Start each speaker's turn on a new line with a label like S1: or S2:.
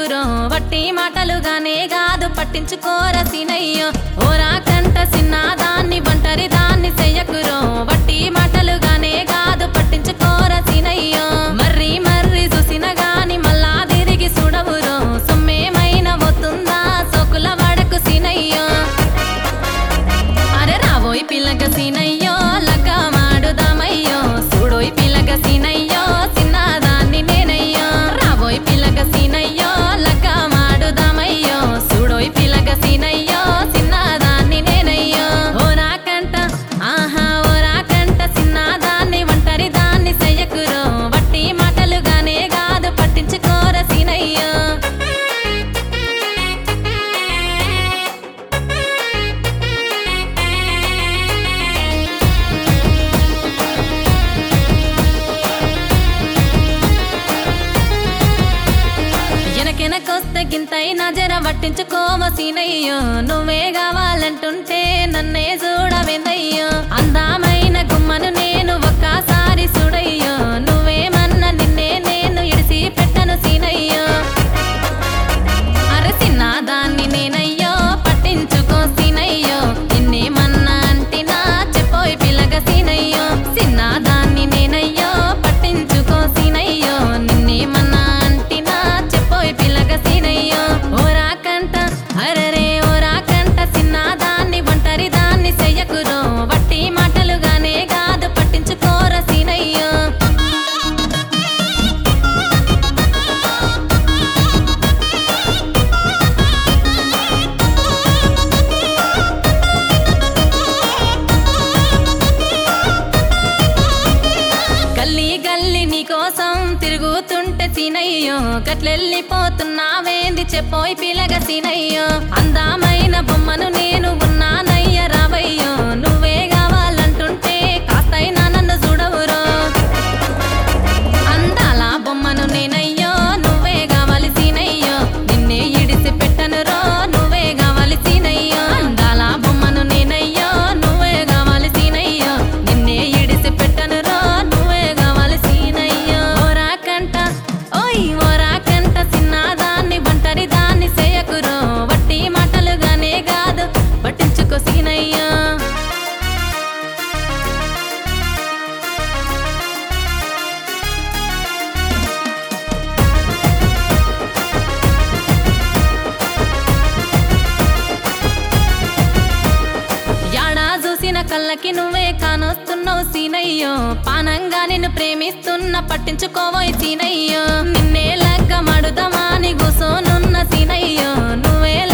S1: చెయ్యకురో వట్టి మాటలుగానే కాదు పట్టించుకోర సీనయ్యో ఓరా కంట సిన్న దాన్ని వంటరి దాన్ని చెయ్యకురో వట్టి మాటలుగానే కాదు పట్టించుకోర సీనయ్యో మర్రి మర్రి చూసిన గాని మళ్ళా తిరిగి చూడవురో సొమ్మేమైన వస్తుందా సోకుల వడకు సీనయ్యో అరే రావోయ్ పిల్లగ సీనయ్యో లగ్గ మాడుదామయ్యో చూడోయ్ పిల్లగ సీనయ్యో చిన్నదాన్ని నేనయ్యో రావోయ్ పిల్లగ సీనయ్యో లగ్గ మాడుదామయ్యో చూడోయ్ పిల్లగ సీనయ్యో చిన్నదాన్ని నేనయ్యో ఓ నాకంట ఆహా ఓ నాకంట చిన్నదాన్ని ఒంటరి దాన్ని చెయ్యకురో వట్టి మాటలుగానే కాదు పట్టించుకోర సీనయ్యో ఎనకెనకొస్తే గింతైనా జర పట్టించుకోవ సీనయ్యో నువ్వే కావాలంటుంటే నన్నే చూడవేందయ్యో అందమైన గుమ్మను నేను ఒక్కసారి చూడయ్యో నువ్వేమన్నా నిన్నే నేను ఇడిసి పెట్టను సీనయ్యో అరసిన దాన్ని నేనయ్యో పట్టించుకో సీనయ్యో నిన్నేమన్నా అంటినా చెప్పోయ్ పిల్లగ సీనయ్యో చిన్న దాన్ని నేనయ్యో పట్టించుకో సీనయ్యో నిన్నేమన్నా అంటినా చెప్పోయ్ పిల్లగ సీనయ్యో ఓరా కంట అరరే ఓరా కంట చిన్న దాన్ని ఒంటరి దాన్ని చెయ్యకురో వట్టి మాటలుగానే కాదు పట్టించుకోర సీనయ్యో గల్లీ గల్లీ నీకోసం తిరుగుతుంటే సీనయ్యో గట్లెళ్ళిపోతున్నావేంది చెప్పోయ్ పిలగ సీనయ్యో అందమైన బొమ్మను నేను ఉన్నానయ్య రావయ్యో నువ్వే కావాలంటుంటే కాస్తైనా నన్ను చూడవురో అందాల బొమ్మను నేనయ్యో నువ్వే కావాలి సీనయ్యో నిన్నే ఇడిసి పెట్టను రో నువ్వే కావాలి సీనయ్యో అందాల బొమ్మను నేనయ్యో నువ్వే కావాలి సీనయ్యో నిన్నే ఇడిసి పెట్టను రో నువ్వే కావాలి సీనయ్యో ఓరా కంట ఓయ్ ఓరా కంట చిన్నదాన్ని ఒంటరి దాన్ని చేయకురో వట్టి మాటలుగానే కాదు పట్టించుకో సీనయ్యో యాడా చూసిన కళ్ళకి నువ్వే కానొస్తున్నావు సీనయ్యో పానంగా నిన్ను ప్రేమిస్తున్న పట్టించుకోవోయ్ సీనయ్యో నిన్నే లగ్గ మడుదమాని గుసోనున్న సీనయ్యో నువ్వే